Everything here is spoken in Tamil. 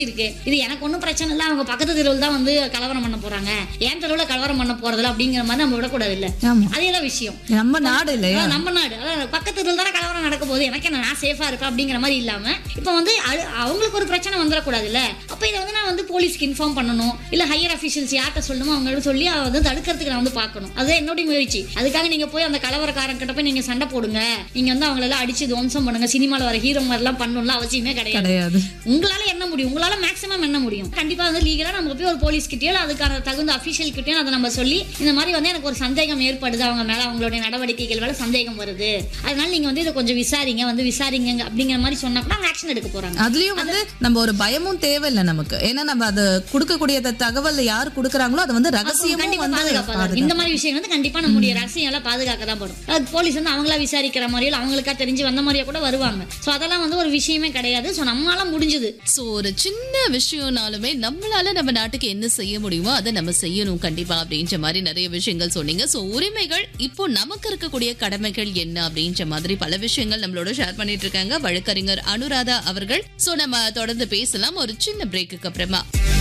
இருக்கு இது எனக்கு ஒன்றும் பிரச்சனை இல்லை அவங்க பக்கத்து தெருவில் தான் வந்து கலவரம் பண்ண போறாங்க என் தெருவில் கலவரம் பண்ண போறதில்ல அப்படிங்கிற மாதிரி நம்ம விடக்கூடாது இல்ல ஆமா அதேதான் விஷயம் நம்ம நாடு இல்லையா அதான் நம்ம நாடு அதான் பக்கத்து தெருவில் தானே கலவரம் நடக்க போகுது எனக்கு என்ன நான் சேஃபா இருப்பேன் அப்படிங்கிற மாதிரி இல்லாம இப்போ வந்து அது- அவங்களுக்கு ஒரு பிரச்சனை வந்துடக்கூடாது இல்ல அப்போ இதை வந்து நான் வந்து போலீஸ்க்கு இன்ஃபார்ம் பண்ணணும் இல்ல ஹையர் அஃபிஷியல்ஸ் யார்கிட்ட சொல்லணுமோ அவங்கள்ட்ட சொல்லி அதை வந்து தடுக்கிறதுக்கு நான் வந்து பார்க்கணும் அதுதான் என்னுடைய முயற்சி அதுக்காக நீங்க போய் அந்த கலவரக்காரன் கிட்ட போய் நீங்க சண்டை போடுங்க நீங்க வந்து அவங்களெல்லாம் அடிச்சு துவம்சம் பண்ணுங்க சினிமால வர ஹீரோ மாதிரிலாம் பண்ணணும்லாம் அவசியமே கிடையாது கிடையாது உங்களால என்ன முடியும் உங்களால மேக்ஸிமம் என்ன முடியும் கண்டிப்பா வந்து லீகலா நம்ம போய் ஒரு போலீஸ் கிட்டயோ இல்ல அதுக்கான தகுந்த அபிஷியல் கிட்டயோ அதை நம்ம சொல்லி இந்த மாதிரி வந்து எனக்கு ஒரு சந்தேகம் ஏற்படுது அவங்க மேல அவங்களுடைய நடவடிக்கைகள் மேல சந்தேகம் வருது அதனால நீங்க வந்து இதை கொஞ்சம் விசாரிங்க வந்து விசாரிங்க அப்படிங்கிற மாதிரி சொன்னா கூட ஆக்ஷன் எடுக்க போறாங்க அதுலயும் வந்து நம்ம ஒரு பயமும் தேவையில்லை நமக்கு ஏன்னா நம்ம அது கொடுக்கக்கூடிய த- தகவல் யார் கொடுக்கறாங்களோ அது வந்து ரகசியமும் கண்டிப்பா வந்து பாதுகாப்பா தான் இருக்கும். இந்த மாதிரி விஷயம் வந்து கண்டிப்பா நம்முடைய ரகசியம் எல்லாம் பாதுகாக்க தான் படும் அது போலீஸ் வந்து அவங்களா விசாரிக்கிற மாதிரியோ இல்ல அவங்களுக்கா தெரிஞ்சு வந்த மாதிரியோ கூட வருவாங்க சோ அதெல்லாம் வந்து ஒரு விஷயமே கிடையாது சோ நம்மளால முடிஞ்சது சோ ஒரு சின்ன விஷயம்னாலுமே நம்மளால நம்ம நாட்டுக்கு என்ன செய்ய முடியுமோ அதை நம்ம செய்யணும் கண்டிப்பா அப்படின்ற மாதிரி நிறைய விஷயங்கள் சொன்னீங்க சோ உரிமைகள் இப்போ நமக்கு இருக்கக்கூடிய கடமைகள் என்ன அப்படின்ற மாதிரி பல விஷயங்கள் நம்மளோட ஷேர் பண்ணிட்டு இருக்காங்க வழக்கறிஞர் அனுராதா அவர்கள் சோ நம்ம தொடர்ந்து பேசலாம் ஒரு சின்ன பிரேக்குக்கு அப்புறமா